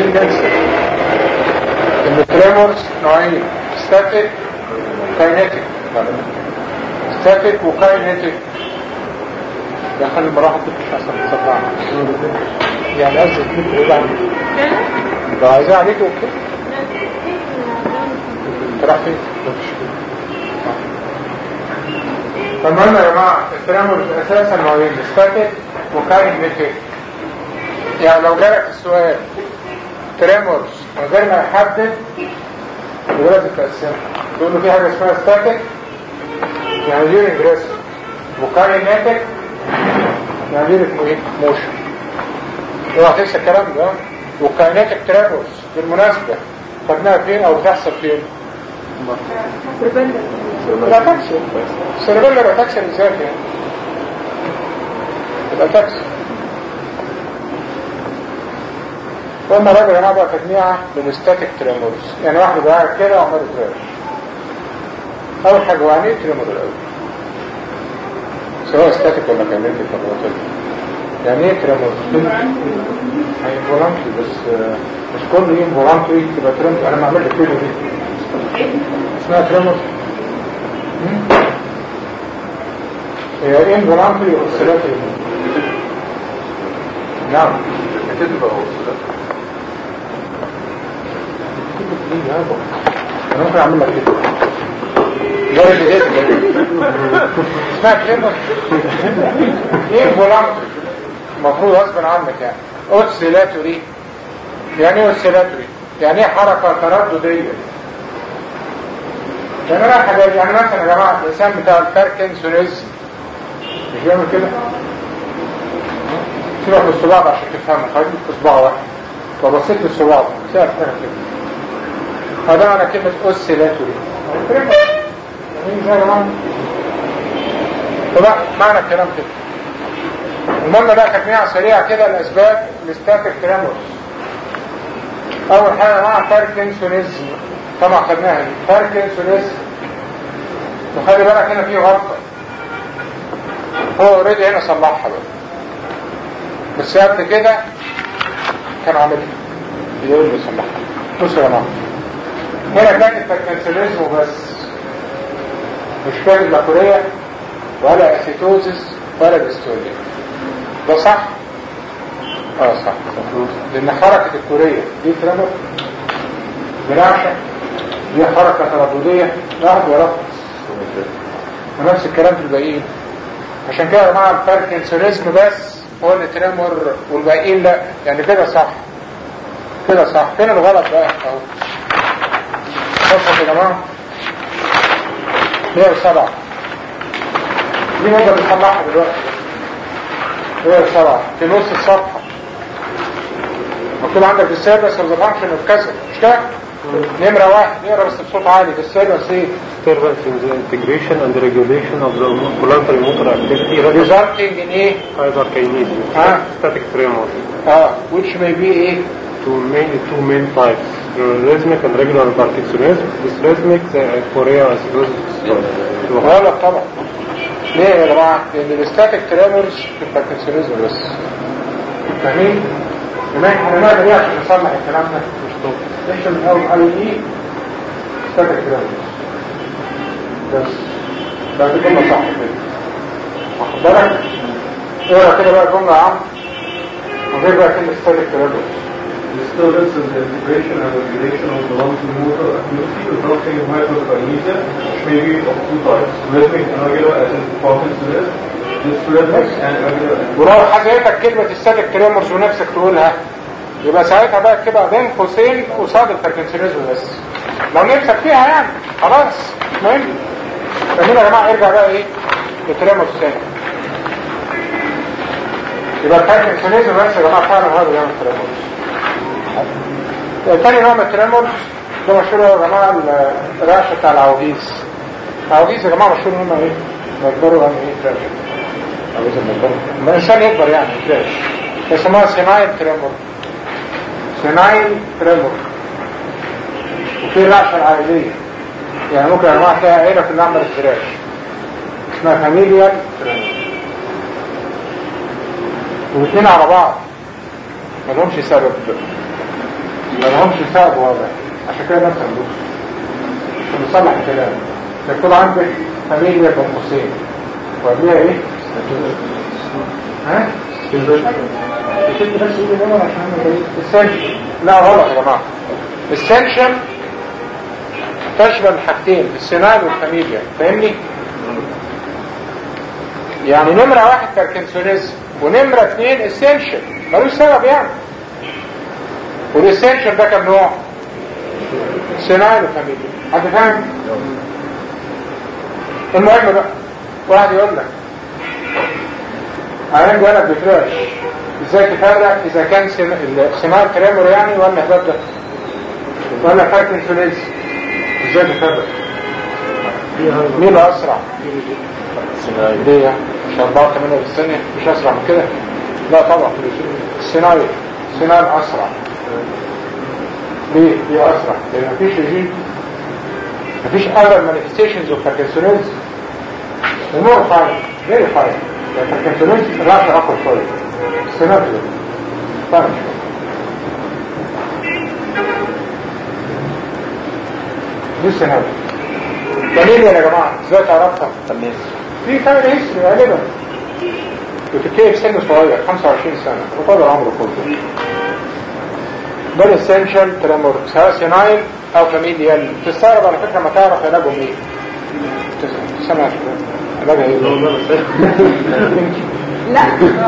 عايزين ننسى ان التريمورز نوعين ستاتيك كاينيتيك ستاتيك وكاينيتيك دخل المراحل مش احسن تصدعنا يعني قصدي تلك ايه بقى لو عايزين عليك اوكي راح فين فالمهم يا جماعه التريمورز اساسا نوعين ستاتيك وكاينيتيك يعني لو جالك السؤال تريمورز من غير ما يحدد يبقى لازم تقسمها تقول له في حاجه اسمها ستاتيك يعني دي ريجريس وكاينيتيك يعني دي ايه موشن اوعى تنسى الكلام ده وكاينيتيك تريمورز بالمناسبه خدناها فين او بتحصل فين؟ لا تاكسي السيربيلا يبقى تاكسي بالذات يعني يبقى تاكسي قلنا راجل هنا بقى تجميعة من ستاتيك تريمورز يعني واحد بقى قاعد كده وعمال يتراش أول حاجة يعني ايه تريمور الأول سواء ستاتيك ولا كاينيتيك ولا وات يعني ايه تريمورز؟ انفولانتري بس آه، مش كل ايه انفولانتري تبقى تريمور انا بعمل لك كده دي اسمها تريمور هي انفولانتري اوسيلاتري نعم هتبقى وصلت انا ممكن اعمل لك كده جرب ايه اسمها كلمة ايه فولانتري المفروض غصب عنك يعني اوسيلاتوري يعني ايه اوسيلاتوري يعني ايه حركة ترددية يعني رايح جاي يعني مثلا يا جماعة الانسان بتاع الباركنسونيزم مش بيعمل كده سيبك من الصباع ده عشان تفهمه خليك في صباع واحد لو بصيت للصباع سيبك حاجة كده هذا معنى كلمة اوسيلاتوري يعني زي يا جماعة طبعا معنى الكلام كده المهم ده تجميع سريع كده الاسباب لستاتيك تريمورز اول حاجه مع باركنسونيزم طبعا خدناها دي باركنسونيزم وخلي بالك هنا في غلطه هو اوريدي هنا صلحها بقى بس قبل كده كان عاملها يقول لي صلحها بصوا يا جماعه هنا كانت باركنسونيزم وبس مش كانت لاكوريا ولا اسيتوزس ولا ديستوليا ده صح؟ اه صح لان حركة الكورية دي ترمر برعشة دي حركة ترددية واحد ورا ونفس الكلام في الباقيين عشان كده يا جماعة الباركنسونيزم بس هو اللي ترمر والباقيين لا يعني كده صح كده صح فين الغلط بقى اهو بصوا يا جماعة 107 دي نقدر نصلحها دلوقتي هي سبعة في نص الصفحة مكتوب عندك السيرفس اوف ذا فانكشن اوف كذا مش كده؟ نمرة واحد اقرا بس بصوت عالي في السيرفس ايه؟ disturbance in the integration and regulation of the voluntary motor activity resulting in ايه؟ hyperkinesis Ah. static tremor اه which may be ايه؟ two main two main types rhythmic and regular parkinsonism this rhythmic uh, chorea acidosis غلط طبعا ليه يا جماعة؟ لأن الستاتيك تريمورز في الباركنسونيزم بس فاهمين؟ هناك هنعمل ايه عشان نصلح الكلام ده؟ مش طب نكتب من أول أول إيه؟ ستاتيك تريمورز بس ده دي جملة صح كده واخد بالك؟ اقرا كده بقى جملة عام من غير بقى كلمة ستاتيك تريمورز disturbance in the integration and regulation of the voluntary motor activity resulting in hyperkinesia may be of two types rhythmic and regular as in Parkinson's this rhythmic and regular ولو حاجتك كلمة الستاتيك تريمورز ونفسك تقولها يبقى ساعتها بقى اكتبها بين قوسين قصاد الباركنسونيزم بس لو نفسك فيها يعني خلاص مش مهم فمين يا جماعة ارجع بقى ايه للتريمورز تاني يبقى الباركنسونيزم بس يا جماعة فعلا هذا بيعمل تريمورز تاني نوع من التريمورز ده مشهور يا جماعة الرعشة بتاع العواجيز العواجيز يا جماعة مشهور هم ايه؟ ما يكبروا يعني ايه تريمورز عاوز المكبر لما الانسان يكبر يعني كراش يسموها سينايل تريمور سينايل تريمور وفي الرعشة العائلية يعني ممكن يا جماعة تلاقي عيلة في اللي عملت كراش اسمها فاميليال تريمور والاثنين على بعض ما لهمش سبب ما لهمش سبب واضح عشان كده نفس النص عشان نصلح الكلام يكون عندك فاميليا بين قوسين وقبلها ايه؟ ها؟ كتبت بس ايه ده عشان السنشن لا غلط يا جماعه السنشن تشمل حاجتين السينال والفاميليا فاهمني؟ يعني نمرة واحد باركنسونيزم ونمرة اثنين اسينشن ملوش سبب يعني والاسينشن ده كم نوع؟ سينال وفاميليا حد فاهم؟ المهم بقى واحد يقول لك عيان جالك بفلاش ازاي تفرق اذا كان سماع تريمور يعني ولا هباب ده ولا باركنسونيزم ازاي تفرق مين اللي اسرع ليه مش 4 8 في الثانية مش اسرع من كده لا طبعا السيناريو السيناريو اسرع ليه ليه اسرع لان مفيش ريجين مفيش other manifestations of Parkinsonism more fine very fine يعني Parkinsonism راس اقوى شوية السيناريو فاهم دي السيناريو دليل يا جماعة ازاي تعرفها تمام في فايدة هيستري غالبا وتبتدي في سن صغير 25 سنة وطول العمر كله ده الاسنشال تريمور سواء سينايل او فاميليال تستغرب على فكرة ما تعرف علاجهم ايه سمع علاجها ايه لا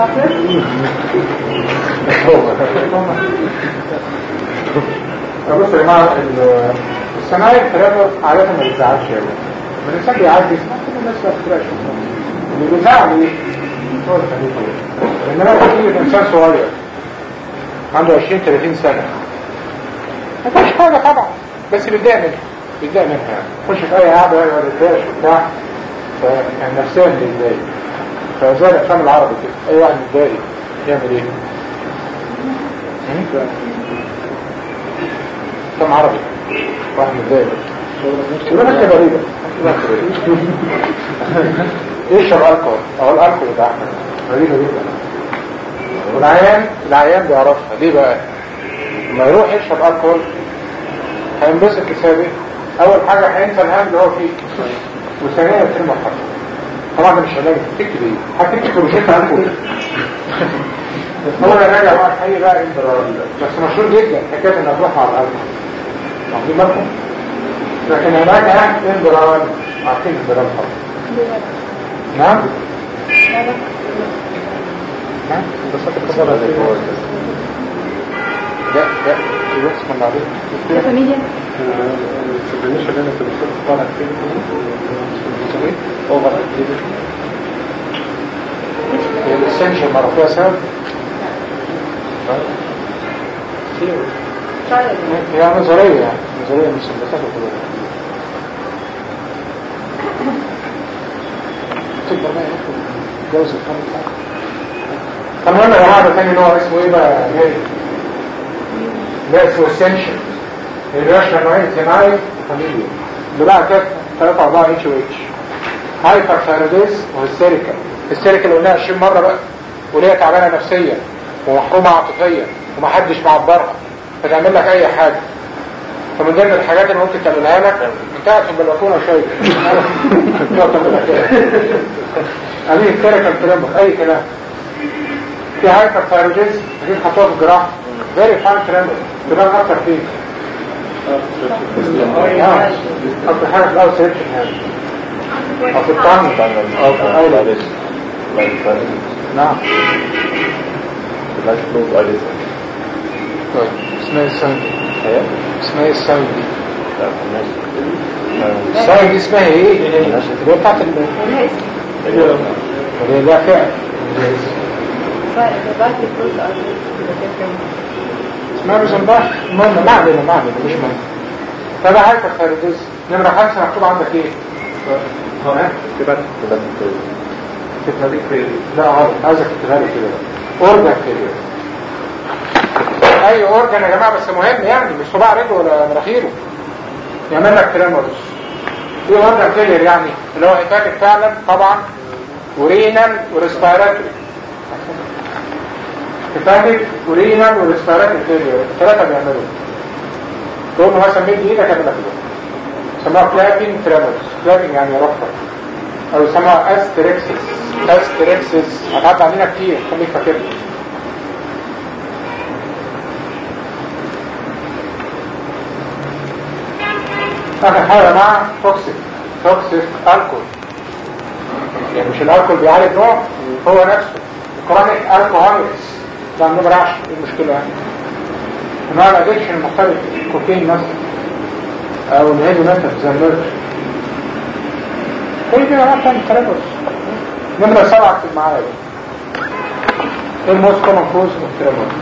بصوا يا جماعة ال- السنايل تريمور عادة ما بيزعلش يعني ما الانسان بيعدي كل الناس ما بتفرقش اللي بيزعل ايه؟ هو الفاميليا لان انا بجيب انسان صغير عنده 20 30 سنة ما فيش حاجة طبعا بس بيتضايق منها بيتضايق منها يعني يخش في اي قعدة يقعد يتضايق وبتاع فكان نفسيا بيتضايق فزي الافلام العربي كده اي واحد متضايق يعمل ايه؟ كم عربي واحد متضايق يبقى انت غريبة يشرب الكحول او الالكحول ده احمد غريبة جدا والعيان العيان بيعرفها ليه بقى لما يروح يشرب الكحول هينبسط بسبب اول حاجة هينسى الهم اللي هو فيه وثانيا يتم الحرب طبعا ده مش علاج تكتب ايه هتكتب روشته الكحول هو العلاج بقى الحقيقي بقى انضرار بس مشهور جدا حكايه انك تروح على الالكحول واخدين بالكم لكن هناك انضرار عارفين انضرار طبعا نعم نعم بس هتتكبر على الكحول لا لا الوقت كان عليه فاميليا السبرينيشن اللي انت بتشوف طالع كده اوفر اكتيفيتي هي الاسنشن مرة فيها سبب هي نظرية يعني نظرية مش بس كده تقدر بقى يدخل جوز الخمس المهم يا جماعة ده تاني نوع اسمه ايه بقى يا جاي؟ ده اسمه اسنشن اللي بيشمل نوعين سينايل وفاميليا اللي بقى كده 3 4 اتش و اتش هايبر ثايروديز وهيستيريكال هيستيريكال قلناها 20 مرة بقى وليه تعبانة نفسيا ومحرومة عاطفيا ومحدش معبرها فتعمل لك اي حاجة فمن ضمن الحاجات اللي ممكن تعملها لك انت قاعد في البلكونه شويه تقعد تعملها كده امين هيستيريكال كلام اي كلام في هايبر ثايروديز دي حطوها في الجراحة فيري فاين كلام تبان اكتر فيه آه. اكتر حاجة في الاول سيرشن يعني او في الطعم او في الاول نعم طيب اسمها ايه الساوند دي؟ اسمها ايه الساوند دي؟ الساوند دي اسمها ايه؟ اللي هي بتاعت ال اللي هي لا فعل اسمها روزنباخ المهم ما علينا ما علينا مش مهم فده هايبر ثايروديز نمرة خمسة مكتوب عندك ايه؟ ها؟ تكتبها لي كده لا غلط عايزك تكتبها لي كده اورجان كده اي اورجان يا جماعه بس مهم يعني مش صباع رجله ولا مناخيره يعمل لك تريمورز في اورجان فيلير يعني اللي هو هيفاكك فعلا طبعا ورينال وريسبيراتوري هيباتيك ورينال وريسبيراتوري فيلير الثلاثه بيعملوا تقول له مثلا مد ايدك هتبقى كده يسموها كلابين تريمورز كلابين يعني رفع او يسموها استريكسس استريكسس هتعدي علينا كتير خليك فاكرها اخر حاجه مع توكسيك توكسيك الكول يعني مش الالكول بيعالج نوع هو نفسه كرونيك الكوهوليكس ده نمرة 10 ايه المشكله يعني انواع الادكشن المختلف الكوكين مثلا او الهيدي مثلا زي الميرش كل دي نوع تاني ترابس نمرة سبعة اكتب معايا ايه الموست كومن كوز اوف ترابس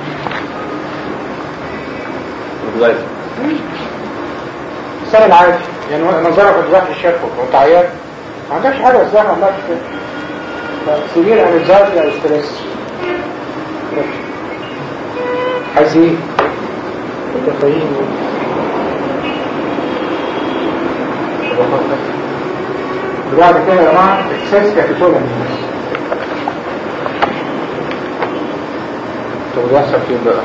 السنة العادي يعني نظرك الواحد الشافه وانت عيان ما عندكش حاجة اسمها ما عندكش كده سبيل انكزايتي او ستريس حزين متخيل وبعد كده يا جماعة اكساس كاتيكولا طب ده يحصل فين بقى؟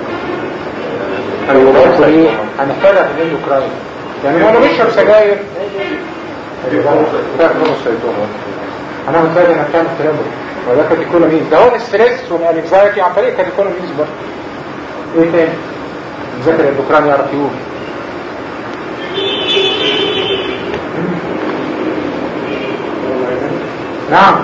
هنقول ايه؟ هنحتاجها في الاندوكراين يعني هو بيشرب سجاير فاهم السيطون انا متفاجئ انك تعمل ترامل وده كاتيكولامين ده هو الستريس والانكزايتي عن طريق كاتيكولامينز برضه ايه تاني؟ مذاكر الاندوكراين يعرف يقول نعم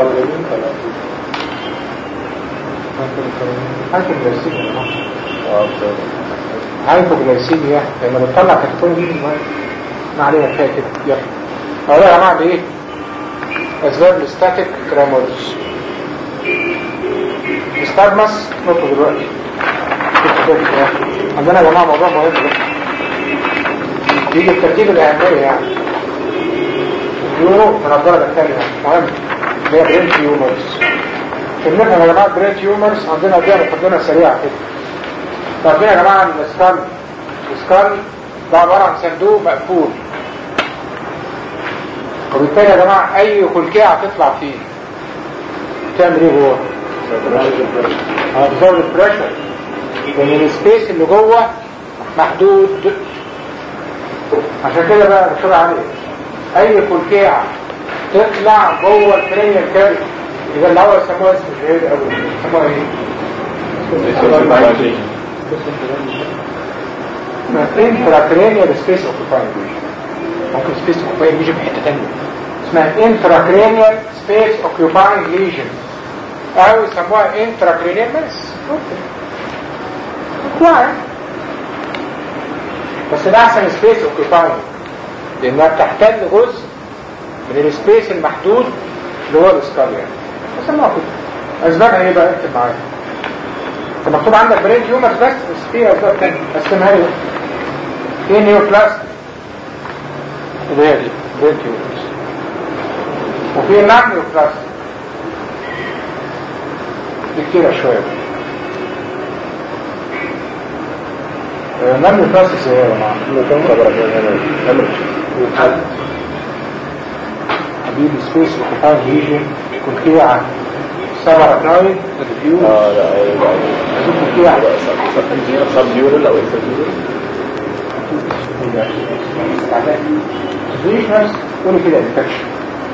هايبوغلايسيميا هايبوغلايسيميا لما بتطلع كاتيكولامين ما علينا كفايه كده يلا اقول يا جماعه بايه اسباب الاستاتيك كرامورز استرمس نقطه دلوقتي عندنا يا جماعه موضوع مهم ده يجي الترتيب الاهميه يعني يورو من الدرجه الثانيه مهم اللي هي برين تيومرز كلمتنا يا جماعه برين تيومرز عندنا دي مقدمه سريعه كده طب يا جماعه السكال السكال ده عباره عن صندوق مقفول وبالتالي يا جماعة اي خلقية هتطلع فيه تعمل ايه هو هتزود البريشر لان السبيس اللي جوه محدود عشان كده بقى دكتور علي اي خلقية تطلع جوه الكرينيال كاري يبقى الاول يسموها اسم شهير قوي يسموها ايه؟ انتراكرينيال سبيس اوكيباينج ممكن سبيس اوكيباينج يجي في حته ثانيه اسمها intracranial space occupying lesion او يسموها intracranial mass اوكي بس ده احسن سبيس اوكيباينج لانها بتحتل جزء من السبيس المحدود اللي هو الاسكال يعني يسموها كده اسبابها ايه بقى اكتب معايا انت مكتوب عندك برين تيومرز بس بس في اسباب تانية قسمها لي في نيوبلاست اللي هي دي برين تيومرز وفي نعم يوكلاس دي كتيرة شوية نعم يوكلاس ازاي يا جماعة حبيبي سبيس وكفاية هيجن كلكيعة سبعة نايت ريفيو اه لا ايوه عايزين كلكيعة سب يورال او اكسترا مفيش ناس قولي كده انفكشن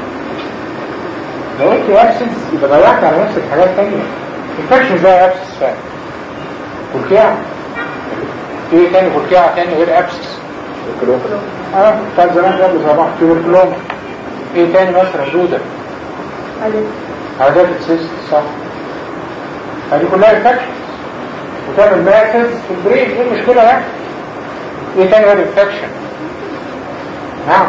لو قلت ابسس يبقى ضيعت على نفسك حاجات تانية انفكشن زي ابسس فعلا كلكيعة ايه تاني كلكيعة تاني غير ابسس اه بتاع زمان قبل صباح تيوبركلوما ايه تاني مثلا دودة عادات السيست صح هذه كلها انفكشن وتعمل ماسز في البرين ايه المشكلة يعني ايه تاني غير انفكشن نعم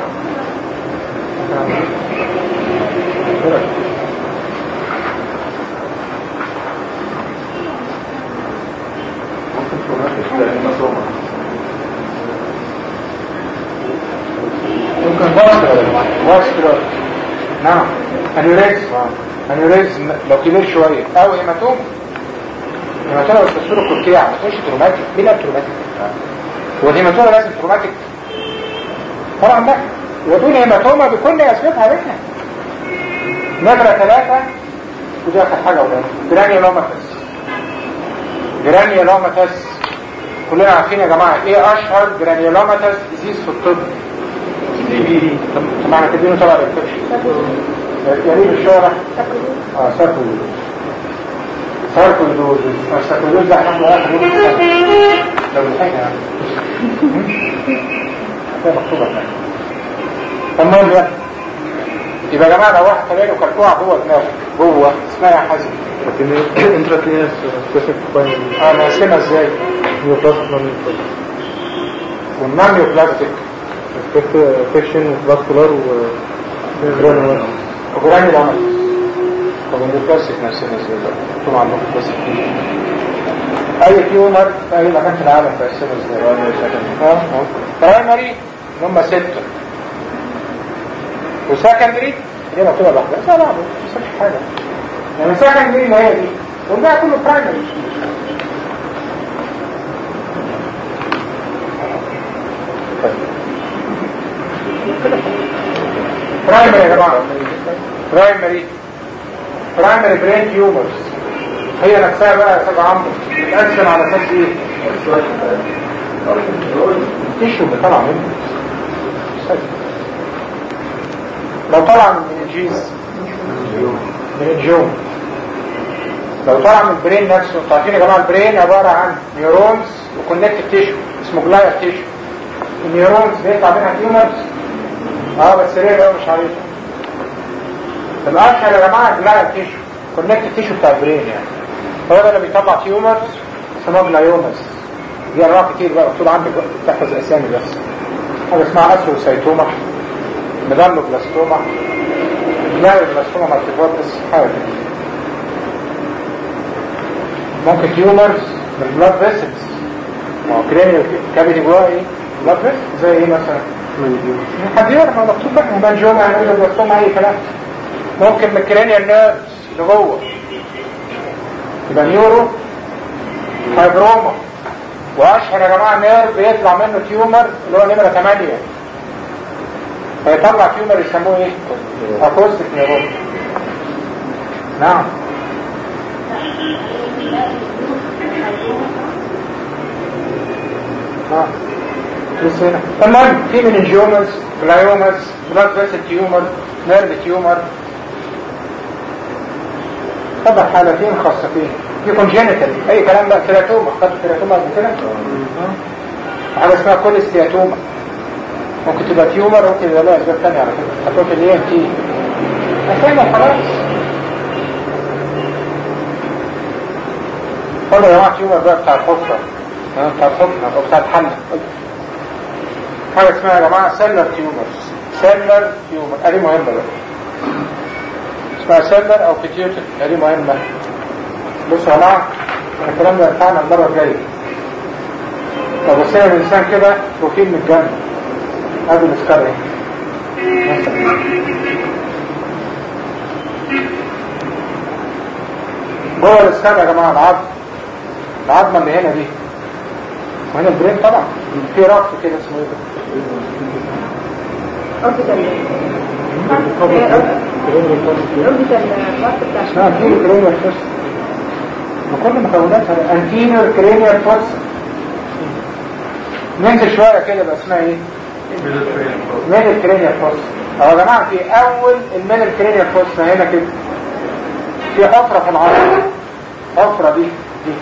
ممكن فاسكولار فاسكولار نعم انيوريزم انيوريزم لو كبير شوية او هيماتوم هيماتوم بس تصوير الكورتيع ما تقولش تروماتيك مين قال تروماتيك هو الهيماتوما لازم تروماتيك طبعا لا ودون هيماتوما بكل اسبابها بينا نمرة ثلاثة ودي اخر حاجة ولا جرانيولوماتس جرانيولوماتس كلنا عارفين يا جماعة ايه اشهر جرانيولوماتس ديزيز في الطب طب ما احنا كاتبينه طبعا الانفكشن يريد الشارع اه ساركولوز ساركولوز الساركولوز ده هناخده اخر يوم في السنة لو لحقنا يعني هتلاقي مكتوبة هناك المهم يعني يبقى يا جماعة لو واحد خلاني وكلكوع جوه دماغه جوه اسمها يا حازم intravenous specific by اه نقسمها ازاي؟ neoplastic non-neoplastic. والنانيو بلاستيك infection vascular و granular. وجراني العمل طب البلاستيك نفسنا ازاي بقى؟ انتوا عندكم بلاستيك اي تيومر في اي مكان في العالم تقسمه ازاي؟ اه اه برايمري اللي هم ستة وسكندري دي مكتوبة لوحدها لا لا مش حاجة يعني سكندري اللي هي دي والباقي كله برايمري برايمري يا جماعة برايمري برايمري برين تيومرز هي نفسها بقى يا استاذ عمرو بتقسم على اساس ايه؟ تيشو اللي طالع منه لو طلع من الجيز من الجوم لو طلع من البرين نفسه انتوا عارفين يا جماعه البرين عباره عن نيورونز وكونكتيف تيشو اسمه جلاير تيشو النيورونز بيطلع منها تيومرز اه بس ليه بقى مش عارف الاشهر يا جماعه جلاير تيشو كونكتيف تيشو بتاع البرين يعني هو ده اللي بيطلع تيومرز اسمها جلايومز دي انواع كتير بقى مكتوب عندك بقى، تحفظ اسامي بس حاجه اسمها اثروسايتوما ميدالوبلاستوما جلايوبلاستوما مالتيفورتس حاجه كده ممكن تيومرز من البلاد فيسلز ما هو كرينيال كافيتي جواه ايه؟ بلاد فيسلز زي ايه مثلا؟ حد يعرف ما مكتوب بقى هيمانجوما هيمانجوما اي كلام ممكن من الكرينيال نيرفز اللي جوه يبقى نيورو فايبروما واشهر يا جماعه نيرف بيطلع منه تيومر اللي هو نمره 8 فيطلع تيومر يسموه ايه؟ اكوستيك نيرون نعم نعم لسه هنا المهم في مننجيومز جلايومز بلاد فيسل تيومر نيرف تيومر طبعا حالتين خاصتين في كونجينيتال اي كلام بقى كيراتوما خدت كيراتوما قبل كده حاجه اسمها كوليستياتوما ممكن تبقى تيومر ممكن يبقى لها اسباب ثانيه على فكره هتروح اللي هي تي هتعمل خلاص قول يا جماعه تيومر بقى بتاع الحفره ها، بتاع الحفره او بتاع الحل حاجه اسمها يا جماعه سيلر تيومرز سيلر تيومر ادي مهمه بقى اسمها سيلر او بيتيوتر ادي مهمه بصوا يا جماعه احنا الكلام ده بتاعنا المره الجايه لو بصينا الانسان كده بروتين من الجنب ادي الاسكار اهي مثلا. جوه الاسكار يا جماعه العظم العظمه اللي هنا دي وهنا البرين طبعا في ربط كده اسمه ايه ده؟ اسمها انتيريور كرينيال فوس وكل مكوناتها انتيريور كرينيال فوس ننزل شويه كده بقى اسمها ايه؟ ميدل كرينيال فوس اهو يا جماعه في اول الميدل كرينيال فوس هنا كده في حفره في العظم حفره دي دي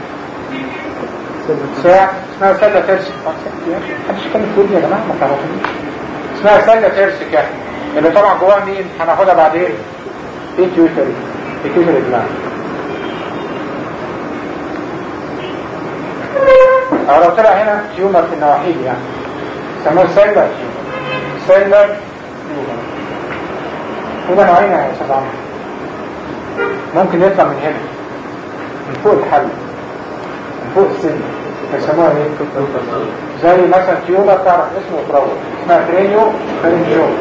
ساعة اسمها سلة ترسك محدش يتكلم في ودني يا جماعة ما تعرفونيش اسمها سلة ترسك يعني اللي طبعا جواها مين هناخدها بعدين بيتيوتري بيتيوتري جلاند او لو طلع هنا تيومر في النواحي دي يعني يسموه سيلر تيومر سيلر تيومر وده نوعين يا استاذ عمرو ممكن يطلع من هنا من فوق الحل من فوق السن يسموها ايه؟ زي مثلا تيومر تعرف اسمه تروح اسمها كرينيو فرنجيوم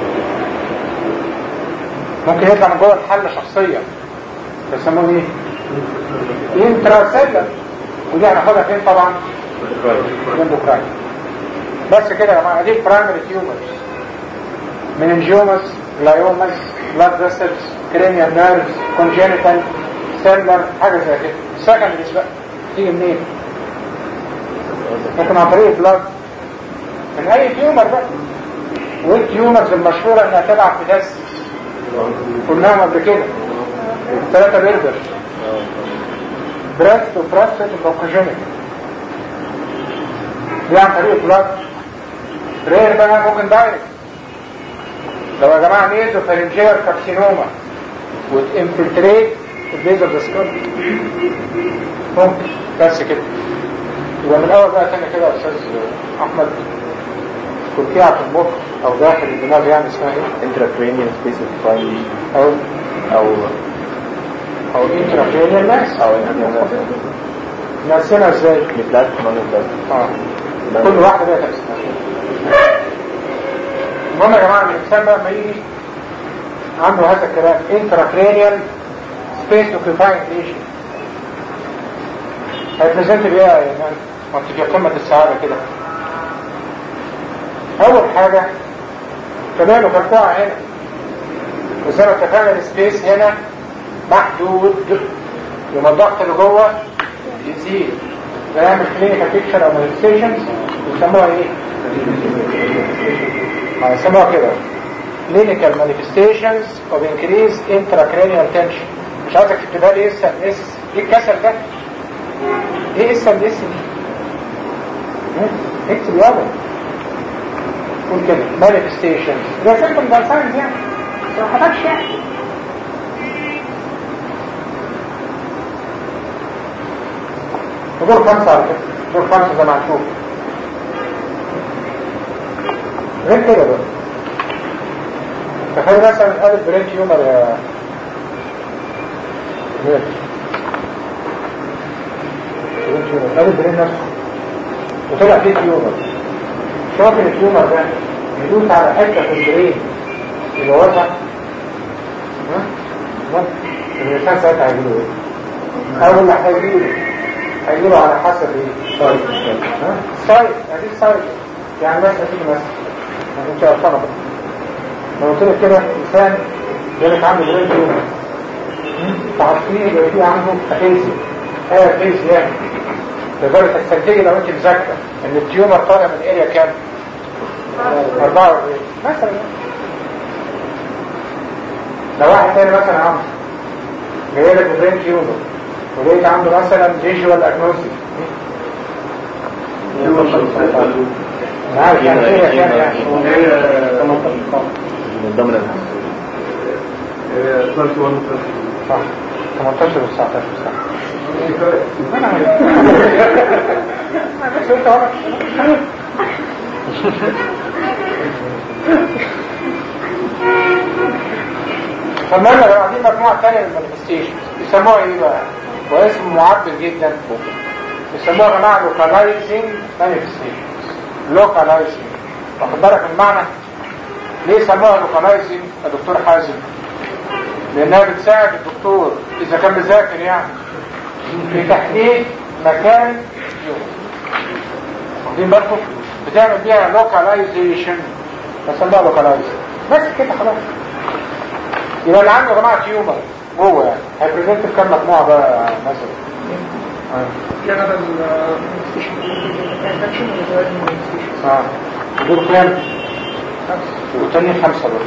ممكن يطلع من جوه الحل شخصيا يسموه ايه؟ انتراسيلر ودي هناخدها فين طبعا؟ الاندوكراين بس كده يا جماعه دي البرايمري تيومرز مننجيومس جلايومس بلاد فيسلز كرينيال نيرفز كونجينيتال سيلر حاجه زي كده السكندريز بقى تيجي منين؟ لكن عن طريق البلاد من اي تيومر بقى والتيومرز المشهورة انها تبع في دس قلناهم قبل كده ثلاثة بيربر براست وبراستات وبروكوجينيك دي عن طريق البلاد رير بقى ممكن دايركت لو يا جماعة ميزو فارنجير كارسينوما وتنفلتريت البيز اوف ذا سكال ممكن بس كده يبقى من اول بقى تاني كده يا استاذ احمد كلكيعة في المخ او داخل الدماغ يعني اسمها ايه intracranial specified او او او انتراكرينيال ماس او نقسمها ازاي ميتلات كمان ميتلات اه كل واحدة ليها تقسيمها المهم يا جماعة الإنسان بقى لما يجي عنده هذا الكلام intracranial space occupying lesion هيبريزنت بيها يعني وانت في قمة السعادة كده أول حاجة كمان مرفوعة هنا وزي ما اتفقنا السبيس هنا محدود يبقى الضغط اللي جوه يزيد فيعمل كلينيكال بيكتشر او مانيفستيشنز يسموها ايه؟ ما يسموها كده clinical manifestations of increased intracranial tension مش عايزك تكتبها لي اس ام اس ايه الكسل ده؟ ايه اس ام اس دي؟ اكتب يلا قول كده manifestations ده سيمبل ده ساينز يعني بس ما حدكش يعني دور خمسة على فكرة دور خمسة زي ما هنشوف غير كده بقى تخيل مثلا قابل برين تيومر يا برين برين تيومر قابل برين نفسه وطلع فيه تيومر شوف ان التيومر ده يدوس على حتة في البرين يبوظها ها؟ ها؟ الإنسان ساعتها هيجيله ايه؟ أول اللي هيجيله هيجيله على حسب ايه؟ سايت ها؟ سايت يعني ايه سايت؟ يعني مثلا تيجي مثلا ما كنتش عارفها بقى لو قلت لك كده انسان جالك عنده برين تيومر تعرفيه يبقى في عنده افيزي ايه افيزي يعني لدرجة السنتيجي لو انت مذاكرة ان التيومر طالع من اريا كام 44 مثلا لو واحد تاني مثلا عنده جاي لك برين تيومر ولقيت عنده مثلا فيجوال اجنوسيس عارف يعني ايه كام يعني من ضمن Uh, 21 صح 18 و 19 صح بس انت ورا فالمهم لو عايزين مجموعة تانية من المانيفستيشن يسموها ايه بقى؟ واسم معبر جدا يسموها يا جماعة localizing manifestations localizing واخد بالك من المعنى؟ ليه سموها localizing يا دكتور حازم؟ لانها بتساعد الدكتور اذا كان مذاكر يعني في تحديد مكان يوم واخدين بالكم بتعمل بيها لوكاليزيشن بسميها لوكاليزيشن بس كده خلاص يبقى اللي عنده يا جماعه تيومر جوه يعني هيبريزنت في كام مجموعه بقى مثلا جنرال اه دول كام؟ والتانيين خمسه برضه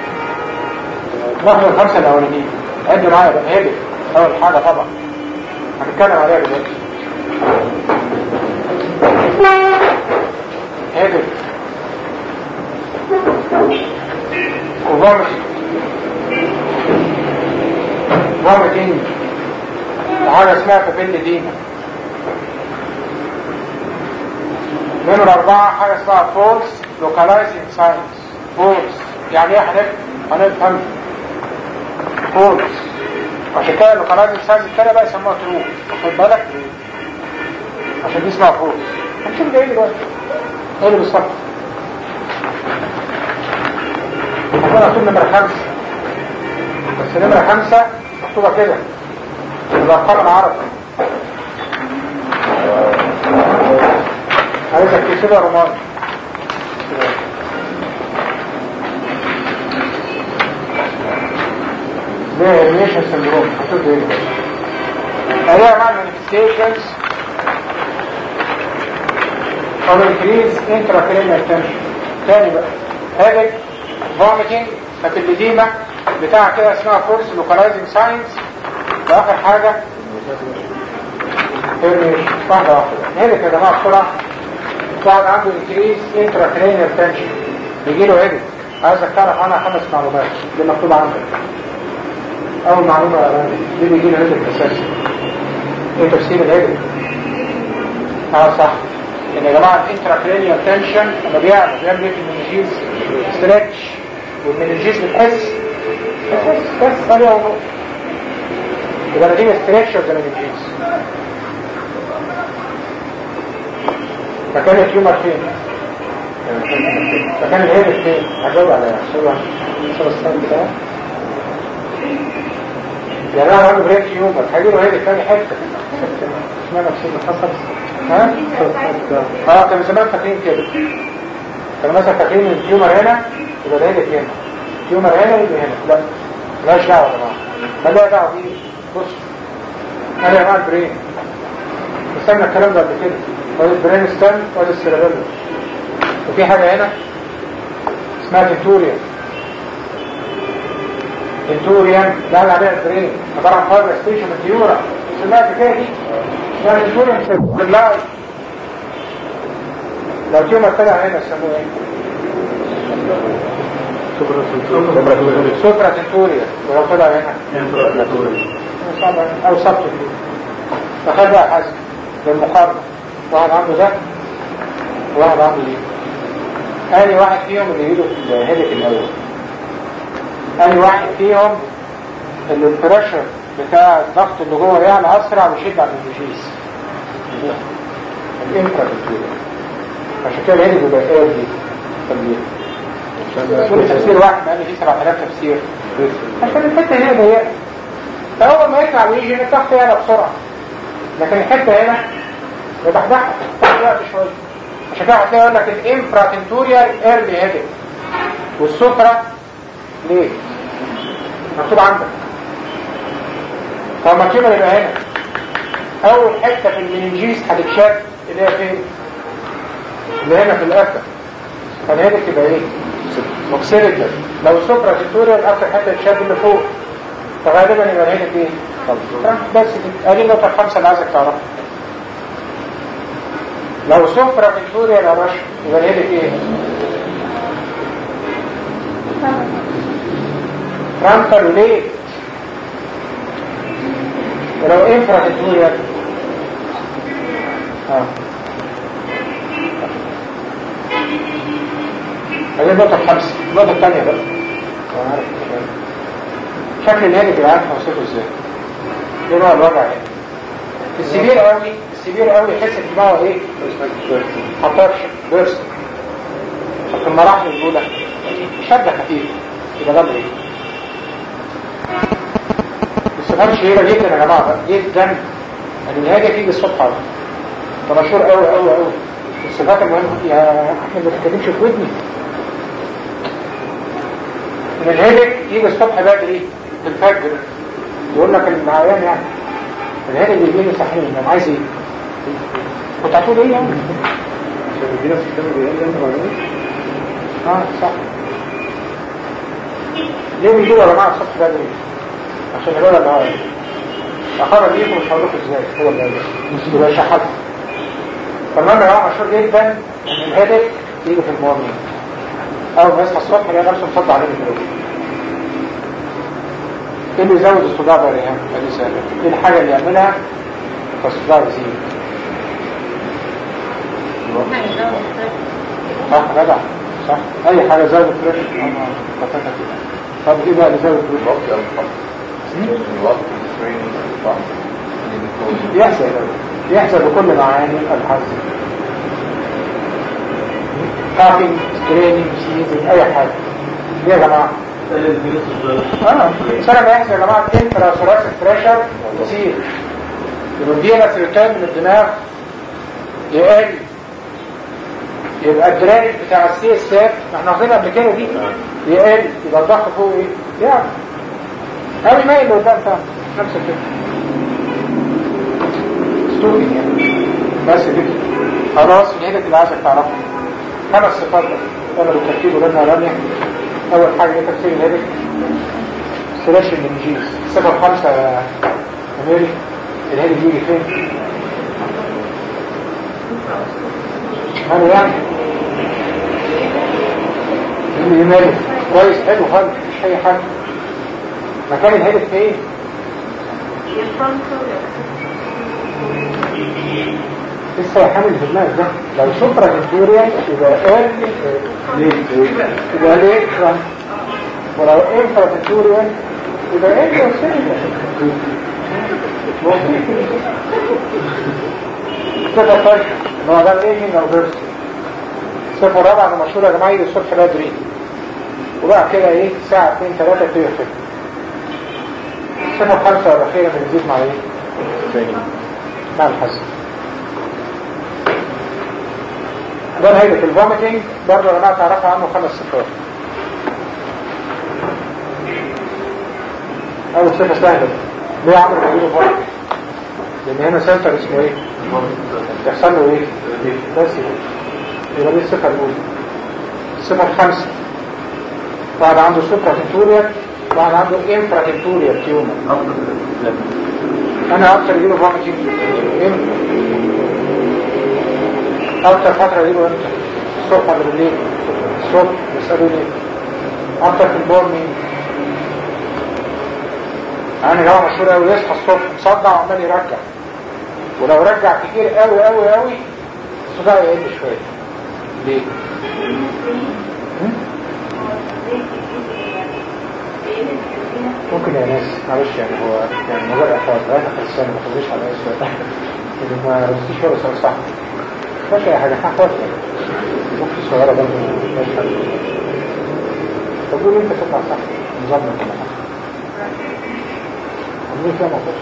ناخد الخمسه الاولانيين عد معايا بقى هدف اول حاجه طبعا هنتكلم عليها دلوقتي هدف وفومتنج فومتنج حاجه اسمها فابيل دينا نمرة أربعة حاجة اسمها فولس لوكالايزنج ساينس فولس يعني ايه هنفهم هنفهم فولس عشان كده اللوكالايزنج ساينس التانية بقى يسموها ترو واخد بالك عشان دي اسمها فولس هنشوف ده ايه دلوقتي ايه اللي بالظبط هكون مكتوب نمرة خمسة بس نمرة خمسة مكتوبة كده الأرقام العربي عايزك تكتبها رماني ده هرميشن سندروم مكتوب ايه عليها مع المانيفستيشنز او increase intracranial tension تاني بقى هذا vomiting فتلديمة بتاع كده اسمها فورس localizing signs واخر حاجة ترمي واحدة واحدة هذا يا جماعة بسرعة واحد عنده increase intracranial tension بيجيله هيدك عايزك تعرف عنها خمس معلومات دي مكتوبة عندك أول معلومة يا راجل دي بيجيله هيدك أساسي ايه تفسير الهيدك اه صح ان يا جماعة الانتراكرينيال تنشن لما بيعمل بيعمل ايه في المنجيز ستريتش والمنجيز بتحس بتحس بس عليها ونقطة يبقى نتيجة ستريتش اوف ذا منجيز مكان التيومر فين؟ مكان الهيدك فين؟ هجاوب على صورة صورة السنة بتاعه يعني انا عنده بريك تيومر هجيبه هيدك تاني حتة اشمعنى بسيطة حصل ها؟ اه كان زمان فاكرين كده كانوا مثلا فاكرين ان التيومر هنا يبقى ده هيدك هنا التيومر هنا يبقى هنا لا مالهاش دعوة يا جماعة مالها دعوة دي بص انا يا جماعة البرين استنى الكلام ده قبل كده وادي البرين ستان وادي السيرابيلو وفي حاجة هنا اسمها تنتوريا تنتوريا ده اللي عليها البرين عبارة عن فايبر ستيشن التيورا سمعت كده دي يعني تنتوريا بالله لو تيومر طلع هنا يسموه ايه؟ سوبرا تنتوريا ولو طلع هنا او سبت فخد بقى حسن بالمقارنة واحد عنده ده وواحد عنده دي أي واحد فيهم اللي يجيله في الهيدك الأول أي واحد فيهم اللي البريشر بتاع الضغط اللي جوه يعني أسرع ويشد على النجيس الانترا عشان كده الهيدك بيبقى ايه دي تمليل كل تفسير واحد قال لي في 7000 تفسير عشان الحته هنا ضيقه فاول ما يطلع ويجي من الضغط يعلى بسرعه لكن الحته هنا بتحدحها وقت شويه عشان كده هتلاقي يقول لك الانفراتنتوريال ايرلي هيدك والسوبرا ليه؟ مكتوب عندك طب ما الكيمر يبقى هنا اول حته في المننجيز هتتشد اللي هي فين؟ اللي هنا في الأكل فالهيدك تبقى ايه؟ مكسيرجل لو السوبرا تنتوريال اكتر حته تتشد اللي فوق فغالبا يبقى الهيدك ايه؟ بس كده ادي النقطه الخامسه اللي عايزك تعرفها لو سفرة فيكتوريا يا باشا يبقى الهيدك ايه؟ فرانتال ليه؟ ولو انفرا فيكتوريا اه هذه النقطة الخامسة النقطة الثانية بقى أنا عارف شكل الهيدك يبقى عارف اوصفه ازاي؟ ايه نوع الوضع ايه؟ السبير قوي السبير قوي يحس ان دماغه ايه حطرش بيرس في المراحل الاولى شدة خفيفة يبقى ده ايه الصفات شهيرة جدا يا جماعة بقى، جدا ان الهاجة تيجي الصبح على طول. ده مشهور قوي قوي قوي الصفات المهمة يا احمد ما تتكلمش في ودني ان الهيدك يجي الصبح بدري في الفجر يقول لك العيان يعني الهيدك بيجي لي صحيح انا عايز ايه كنت هتقول ايه يعني عشان يدينا سيستم بيقل انت بعدين اه صح ليه بيجيبوا يا جماعه الصبح بدري عشان الولد اللي هو اخرج ليكم مش هقول لكم ازاي هو اللي قال يبقى شحات فالمهم يا جماعه مشهور جدا ان الهيدك يجي في المورنينج اول ما يصحى الصبح يلاقي نفسه مصدع عليه في الوجه ايه اللي يزود الصداع ده يا ريهام؟ ادي سهله ايه الحاجه اللي يعملها فالصداع يزيد صح جدع صح اي حاجه زود البريشر انا بفتكر كده طب ايه بقى اللي زود البريشر يحصل يحصل بكل معاني الحظ كافينج ستريننج سيزنج اي حاجه ليه يا جماعه اه سنة ما يحصل يا جماعه انترا ثوراسيك بريشر يزيد يبقى الفينس ريتيرن من الدماغ يقل يبقى الدرارج بتاع السي اس اف ما احنا واخدينها قبل كده دي يقل يبقى الضغط فوق ايه؟ يعني قوي مايل لقدام فاهم نفس الفكره ستوري يعني بس كده خلاص الهيدك اللي عايزك تعرفها خمس صفات بس انا بالترتيب ولنا رانيا اول حاجه ايه تفسير الهيدك سلاش المنجيز الصفه الخامسه يا اميري الهيدك بيجي فين؟ انا يعني اللي مالك كويس حلو خالص مش اي حاجه مكان الهيدك فين؟ لسه حامل في دماغك ده لو سوبرا فيكتوريا يبقى ايرلي يبقى ليه ولو انفرا فيكتوريا يبقى ايرلي وسيلة صفة فرق ان هو ده ايه لو بيرس الصفة الرابعة انا مشهورة يا جماعة يجي الصبح بدري وبقى كده ايه ساعة اتنين تلاتة تقفل الصفة الخامسة والأخيرة بنزيد مع ايه؟ مع الحسن ده الهيئة في الفوميتنج برضه يا جماعة تعرفوا عنه خمس صفات أول صفة سهلة ليه عمرو بيجيله فوميتنج؟ لأن هنا سنتر اسمه ايه؟ يحصل له ايه؟ بس يبقى دي الصفة الأولى الصفة الخامسة واحد عنده سوبرا تنتوريا واحد عنده انفرا تنتوريا تيومر انا اكتر يجيله فوميتنج اكتر فترة يجيله امتى الصبح ولا بالليل الصبح يسألوني اكتر في البورنينج يعني جواب مشهور قوي يصحى الصبح مصدع وعمال يرجع ولو رجع كتير قوي قوي قوي الصداع يقل شوية ليه؟ ممكن يا ناس معلش يعني هو يعني مجرد احفاظ لا اخر السنة ما تخليش على اي سؤال اللي ما رزقتيش ولا سؤال صح مش اي حاجة احفاظ يعني ممكن صغيرة برضه مش حاجة طب قول انت تطلع صح نظامنا كده صح عمري فيها ما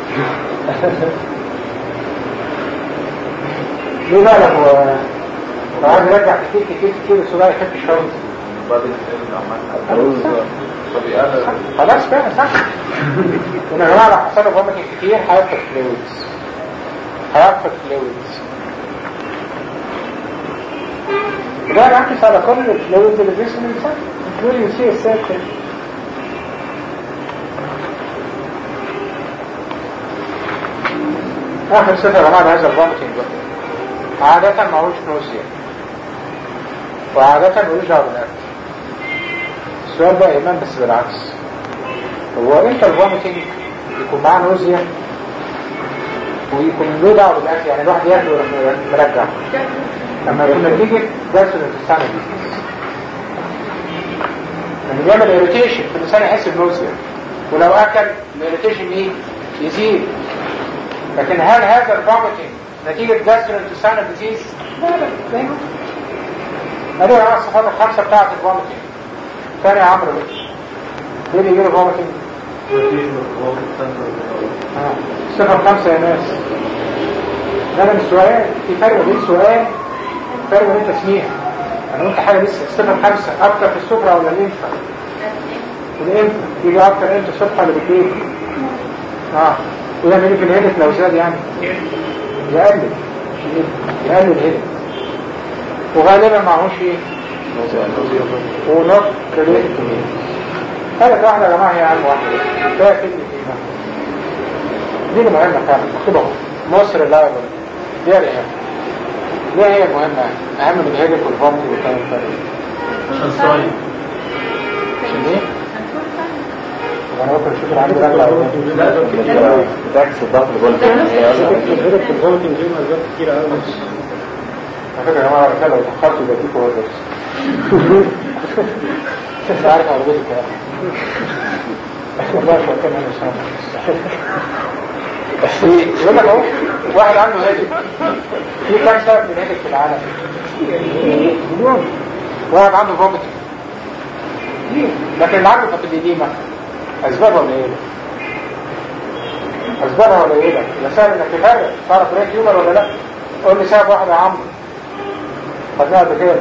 ليه بقى هو لو عايز يرجع كتير كتير كتير الصداع يحب شوية خلاص بقى صح ان يا جماعه لو حصل له فوميتنج كتير هيفقد فلويدز هيفقد فلويدز ده بيعكس على كل الفلويدز اللي في جسم الانسان including السي اس اخر صفه يا جماعه هذا الفوميتنج بقى عاده معهوش نوزيا وعاده ملوش دعوه بالاكل السؤال بقى ايمان بس بالعكس هو امتى الفوميتنج يكون معاه نوزيا ويكون له دعوه بالاكل يعني الواحد ياكل ويروح مرجع لما يكون نتيجه جلسه الانسان لما بيعمل اريتيشن في الانسان يحس بنوزيا ولو اكل الاريتيشن ايه يزيد لكن هل هذا الفوميتنج نتيجه جلسه الانسان ديزيز لا لا لا هذه هي الصفات الخمسه بتاعت الفوميتنج ثاني يا عمرو بيه ليه بيجيله فوميتنج الصفة الخمسة يا ناس ده من السؤال في فرق بين سؤال فرق بين تسميها انا قلت حاجة لسه الصفة الخمسة اكتر في السفرة ولا الانفا الانفا يجي اكتر انت الصبح ولا بالليل اه وده مين في الهدف لو زاد يعني يقلل يقلل الهدف وغالبا معهوش ايه ونط ريليتد تو مين ثالث واحدة يا جماعة هي أهم واحدة ده كلمة إيه دي اللي مهمة فعلا اكتبها مصر لايبل دي اللي هي ليه هي مهمة أهم من الهيدك والفومت والكلام الفرق عشان صايم عشان ايه؟ وانا ممكن اشوف العندي ده بتعكس الضغط الغلط الهيدك والفوميتنج دي مزايا كتير قوي على فكرة يا جماعة الرسالة لو اتأخرت يبقى فيكوا وردرس مش عارف عربية الكلام والله شو كان انا سامع يقول لك اهو واحد عنده هادف في كام سبب من هادف في العالم مليون واحد عنده فوميتنج لكن اللي عنده فاتيليديما اسبابها قليله اسبابها قليله يا سهل انك تفرق تعرف بريك يومر ولا لا قول لي سبب واحد يا عمرو خدناها قبل كده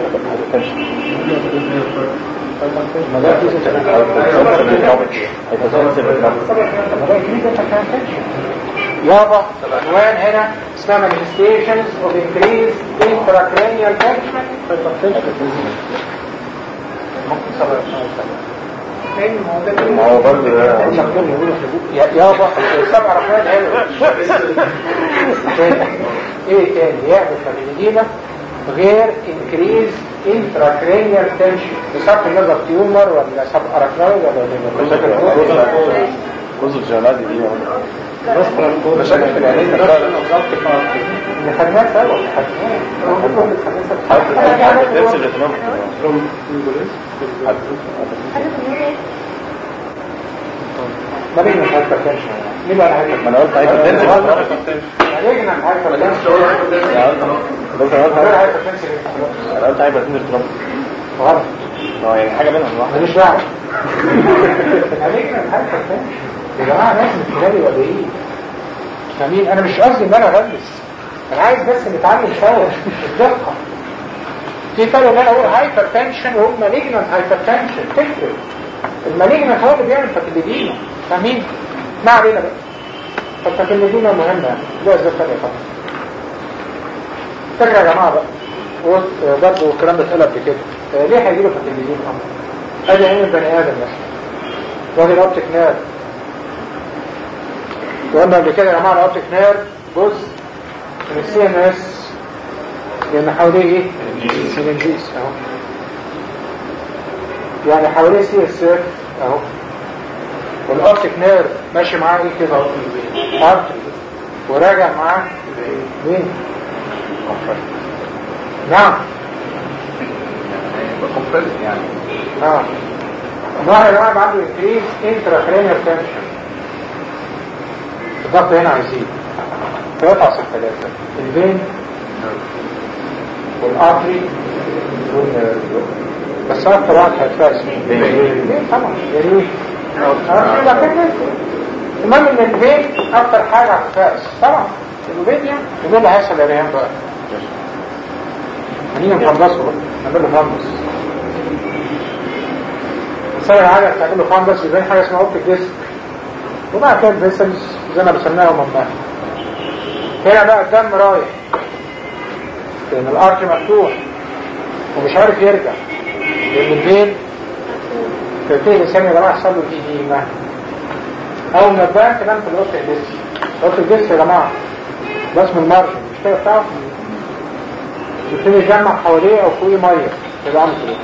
ما ده في هيتزوج ما ده كده انت كان تنشن يابا العنوان هنا اسمها manifestations of increased intracranial tension ما هو برضه ده يا- يابا سبع رقمات حلوة ايه تاني يعمل فالإديمة غير increased intracranial tension بسبب النظر تيومر ولا سبب أراكنويد ولا جزء الجنرال دي دي مشاكل في العينين اللي خدناه سوا اللي خدناه نفس الاهتمام مالجنا هايبرتنشن مين بقى ما انا قلت هايبرتنشن مالجنا هايبرتنشن بس انا قلت غير هايبر- هايبرتنشن انا قلت هايبرتنشن ترامب غلط اه يعني حاجه منهم واحده ماليش دعوه مالجنا هايبرتنشن يا جماعه لازم الكلام يبقى بعيد فاهمين انا مش قصدي ان انا اغلس انا عايز بس نتعلم سوا الدقه في فرق ان انا اقول هايبر تنشن واقول مالجنت هايبر تنشن تفرق المالجنت هو اللي بيعمل فاكيليدينا فاهمين ما علينا بقى فالفاكيليدينا مهمه يعني ده اسباب ثانيه خالص فكره يا جماعه بقى و- برضه الكلام ده اتقال قبل كده آه، ليه هيجي له فاكيليدينا ادي عين البني ادم مثلا وادي الاوبتيك نيرف وقلنا قبل كده يا جماعه الاوبتيك نيرف جزء من السي ام اس لان حواليه ايه؟ سينجيس اهو يعني حواليه سي اس اف اهو والاوبتيك نيرف ماشي معاه ايه كده ارتري وراجع معاه مين؟ نعم يعني نعم الواحد يا جماعه عنده انكريز انتراكرينيال تنشن الضغط هنا عايزين فيقطع الثلاثه الفين والارتري والنيرف بس اكتر واحد هيتفاس ليه طبعا يا ريت آه، لا كده. المهم ان الفين اكتر حاجه هتتفاس طبعا الفين يعني وده اللي هيحصل يا ريان بقى هنيجي نخلصه بقى نعمل له فندس السنة العادة بتعمل له فندس يبين حاجة اسمها اوبتيك ديسك وبعد كده الفيسلز زي ما بسميها وممناها هنا بقى الدم رايح لان الارك مفتوح ومش عارف يرجع لان الفين تبتدي الانسان يا جماعه يحصل له ايديما اول ما تبان تبان في الاوبتيك ديسك الاوبتيك ديسك يا جماعه ده اسمه المارجن مش كده بتاعه يبتدي يجمع حواليه او فوقيه ميه كده عامل كده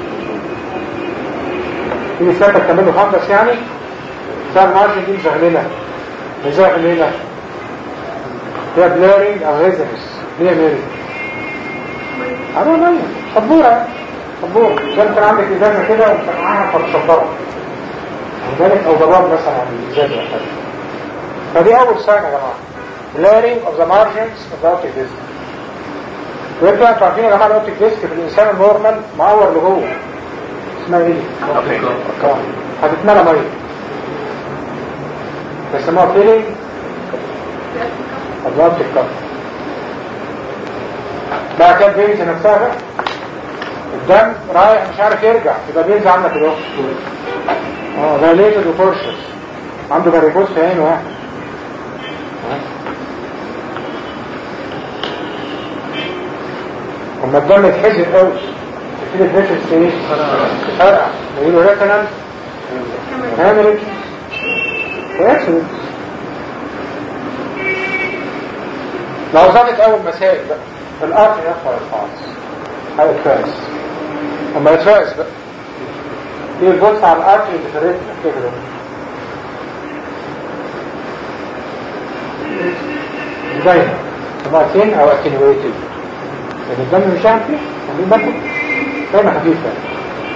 تيجي ساعتها تعمل له فندس يعني بتاع المارجن دي مزغلله مزغلله فيها بلارينج او ريزنس ليه ميري عروة مية سبورة يعني. سبورة زي ما كان عندك ازازة كده ومسمعها فبتشبرها ذلك او ضرب مثلا عن الازازة ولا حاجة. فدي اول ساين يا جماعة بلارينج of the margins of the optic disc وانتوا انتوا عارفين يا جماعة الاوبتيك ديسك في الانسان النورمال معور لجوه اسمها ايه؟ آه. هتتملى ميه بيسموها فيلينج اضغط الكف بعد كده بينزل نفسها بقى الدم رايح مش عارف يرجع يبقى بينزل عندك الوقت اه ده ليتد وفورشس عنده باريكوس في عينه واحد اما الدم يتحزن قوي يبتدي الفيشس ايه؟ فرقع يقولوا ريتنال هامرج واكسيدنت لو زادت اول مسائل بقى الارض يرفع الفاس هيتفاس اما يتفاس بقى دي البص على الارض اللي في الريتنا كده دايما طبعتين او اتنويتد لان الدم مش عارف فيه عاملين بالكم دايما خفيف يعني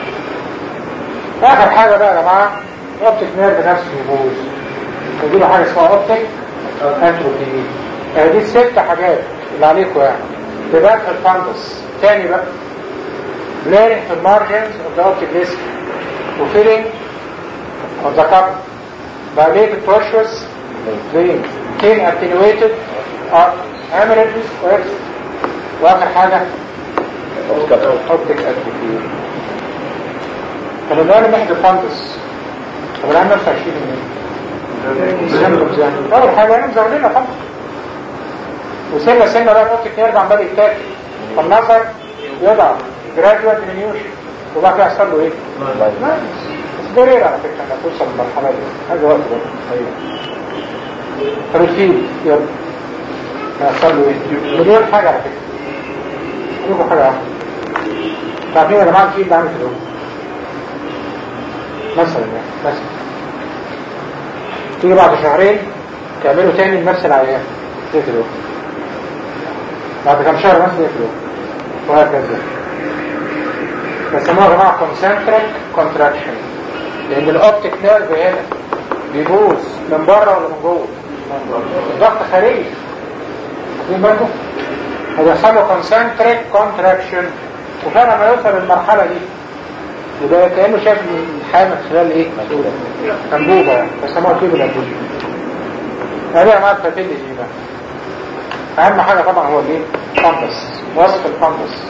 اخر حاجه بقى يا جماعه اوبتيك نيرف نفسه يبوظ ودي له حاجه اسمها اوبتيك اتروفي آه، دي الست حاجات اللي عليكم يعني تبقى الفاندس تاني بقى بليرنج في المارجنز اوف ذا اوبتيك ديسك وفيلينج اوف ذا كاب dilated tortuous vein thin attenuated hemorrhages واخر حاجه اوبتيك اتروفي طب الان نحن فاندس طب الان نفسه هيشيل منين سيمبتومز يعني اول حاجه يعني مزودينها طبعا وسنه سنه بقى نقطه نيرف عمال يتاكل فالنظر يضعف جراديوال ديمينيوشن وبعد كده يحصل له ايه؟ بس ده رير على فكره انك توصل للمرحله دي هذا وقت ده ايوه طب الفيل يلا هيحصل له ايه؟ مليون حاجه على فكره اقول لكم حاجه واحده عارفين يا جماعه الفيل ده عامل كده مثلا يعني مثلا تيجي بعد شهرين تعملوا تاني لنفس العيان تقتلوه بعد كم شهر مثلا يقتلوه وهكذا بيسموها يا جماعه كونسنتريك كونتراكشن لان الاوبتيك نيرف هنا بيبوظ من بره ولا من جوه الضغط خارجي واخدين بالكم هيحصل له كونسنتريك كونتراكشن وفعلا لما يوصل للمرحله دي يبقى كانه شايف الحياه من خلال ايه؟ انبوبه يعني بيسموها كيبل انبوبه هذه يا جماعه الفتيل دي بقى اهم حاجه طبعا هو الايه؟ الفندس وصف الفندس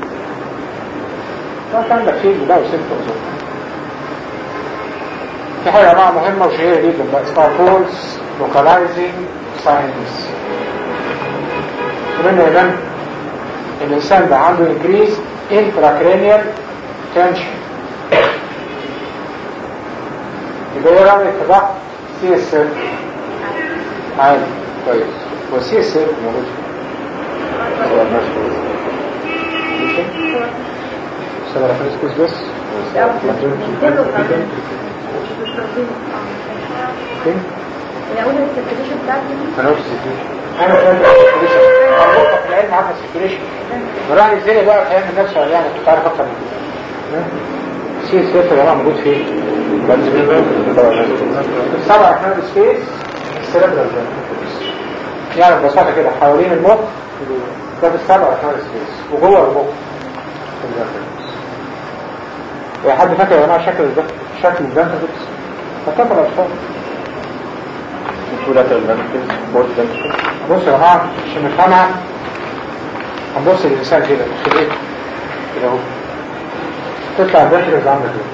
ده كان ده فيلم بقى وسيمتومز في حاجه يا جماعه مهمه وشهيره جدا بقى اسمها فولس لوكالايزنج ساينس كمان يا جماعه الانسان ده عنده انكريز intracranial tension يبقى ايه رايك في ضغط سي اس اف عالي كويس هو سي اس اف موجود سبع فرنسكوس بس فين؟ انا قلت سيتويشن انا قلت سيتويشن مربوطه في العلم عارفه سيتويشن وراح ازاي بقى الحياه من نفسه يعني كنت عارف اكتر من كده سي اس اف يا جماعه موجود فين؟ السبع احنا سبيس السيربرال يعني ببساطه كده حوالين المخ ده في السبع احنا سبيس وجوه المخ يا حد فاكر يا جماعه شكل البنت شكل البنت فكرت الاطفال بص يا جماعه عشان نفهمها هنبص للانسان كده في ايه كده اهو تطلع البنت عامله كده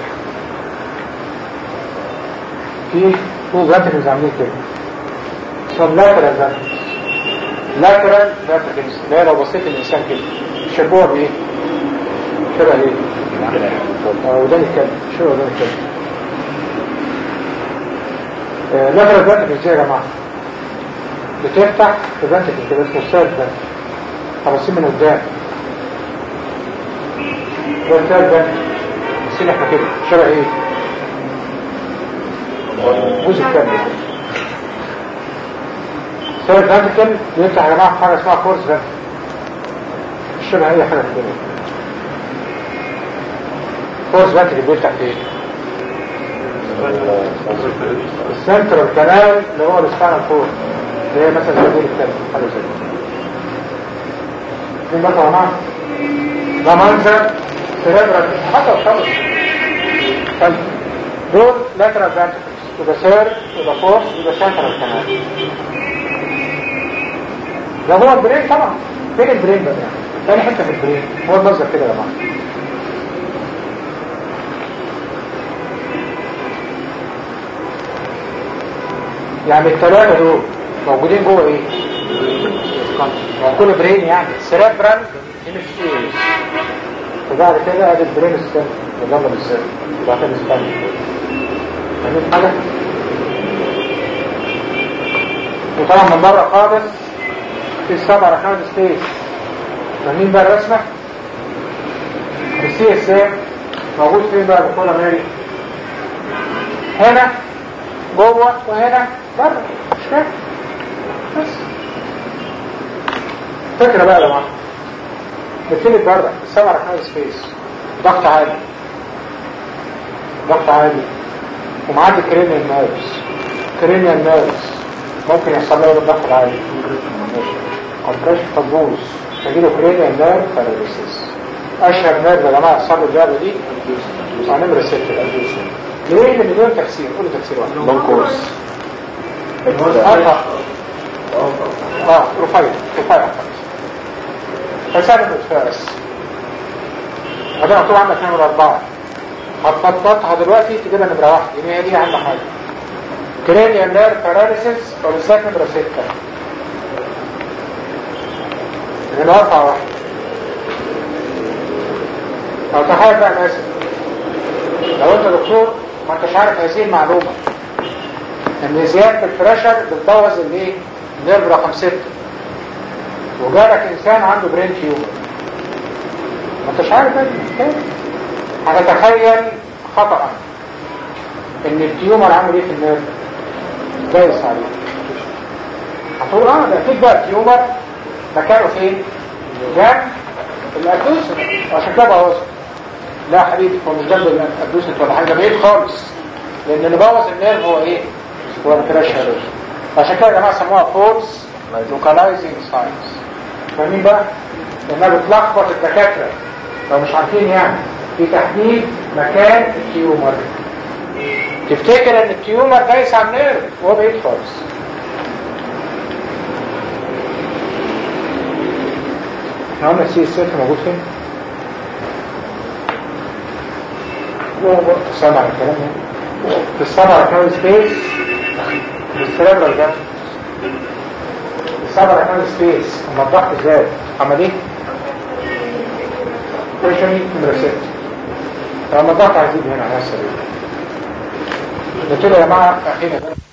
في تو فاترز عاملين كده اسمهم لاترال فاترز لاترال فاترز اللي هي لو بصيت الانسان كده شبوها بايه؟ شبه ايه؟ اه ودان الكلب شبه ودان الكلب لاترال فاترز دي يا جماعه بتفتح في بنتك كده اسمه السيرد بنت خلاصين من قدام ده السيرد بنت بس احنا كده شبه ايه؟ بوز الكلب سيرد فانتكل بيفتح يا جماعه حاجه اسمها فورس فانتكل مش شبه اي حاجه في الدنيا فورس فانتكل بيفتح في ايه؟ السنترال كانال اللي هو السبانال فور اللي هي مثلا زي دول الكلب حاجه زي كده دي بقى يا جماعه ده منظر سيريبرال حتى الخمس طيب دول lateral ventricles to the third to the fourth to the central canal ده هو البرين طبعا فين البرين بقى يعني تاني حته في البرين هو المصدر كده يا جماعه يعني الثلاثه دول موجودين جوه ايه؟ يعني كل برين يعني سيريبرال هيمسفيرز وبعد كده ادي البرين السن نظام السن وبعد كده السبانش فاهمين حاجه؟ وطبعا من بره خالص في السبع ركنات ستيج فاهمين بقى الرسمه؟ السي اس ام موجود فين بقى دكتوره ماري؟ هنا جوه وهنا بره مش فاهم بس فكره بقى يا جماعه نبتدي بره السبع ركنات سبيس ضغط عالي ضغط عالي ومعدي كرينيال نيرفز كرينيال نيرفز ممكن يحصل له الضغط العالي كومبريشن تبوظ تجيله كرينيال نيرف باراليسيس اشهر نيرف يا جماعه يحصل له الجابه دي هنمرة ستة الادوسين ليه اللي بدون تفسير كل تفسير واحد بنكورس اه اه رفيع رفيع فسالب الفارس هذا مكتوب عندك نمرة أربعة هتفضلها دلوقتي تجيبها نمرة واحد يعني هي دي أهم حاجة كرينيال نير باراليسيس ولسات نمرة ستة هنا واقعة واحدة أو تخيل بقى مثلا لو أنت دكتور ما أنتش عارف هذه المعلومة إن زيادة البريشر بتبوظ الإيه؟ النيرف رقم ستة وجالك إنسان عنده برين تيومر ما أنتش عارف هذه المشكلة هتتخيل خطأ إن التيومر عامل إيه في النيرف دايس عليه هتقول اه ده اكيد بقى التيومر مكانه فين؟ جنب الادوسن عشان كده بوظ لا يا حبيبي هو مش جنب الادوسن ولا حاجه بعيد خالص لان اللي بوظ النيرف هو ايه؟ هو البريشر عشان كده يا جماعه سموها فورس لوكالايزنج ساينس فاهمين بقى؟ لانها بتلخبط الدكاتره لو مش عارفين يعني في تحديد مكان التيومر تفتكر ان التيومر دايس على النيرف وهو بعيد خالص احنا قلنا السي اس اف موجود فين؟ سامع الكلام ده في السبع كان سبيس والسيربرال ده السبع كان سبيس اما الضغط ازاي عمل ايه؟ بريشري نمرة ستة لما الضغط هيزيد هنا على السرير قلت له يا جماعه اخيرا